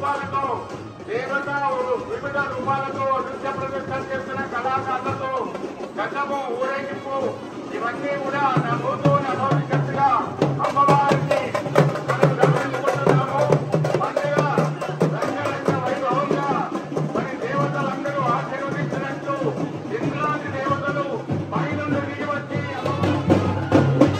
రూపాలతో దేవత వివిధ రూపాలతో నృత్య ప్రదర్శన చేస్తున్న కళాకారులతో గతము ఊరేగింపు ఇవన్నీ కూడా నమ్ముతూ నమోదికట్టుగా అమ్మవారికి మనం దర్శించుకుంటున్నాము పండుగ రంగరంగ వైభవంగా మరి దేవతలందరూ ఆశీర్వదించినట్టు ఇంద్రాది దేవతలు పైనుండి దిగి వచ్చి అమ్మవారి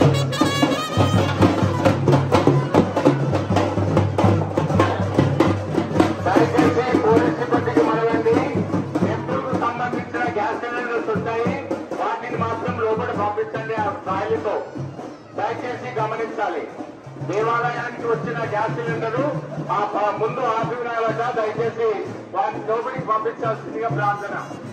దయచేసి పోలీస్ సిబ్బందికి మనవండి టెంపుల్కు సంబంధించిన గ్యాస్ సిలిండర్స్ ఉంటాయి వాటిని మాత్రం లోపల పంపించండి ఆ స్థాయిలతో దయచేసి గమనించాలి దేవాలయానికి వచ్చిన గ్యాస్ సిలిండర్ ఆ ప- ముందు ఆపినాలట దయచేసి వాటిని లోపలికి పంపించాల్సిందిగా ప్రార్థన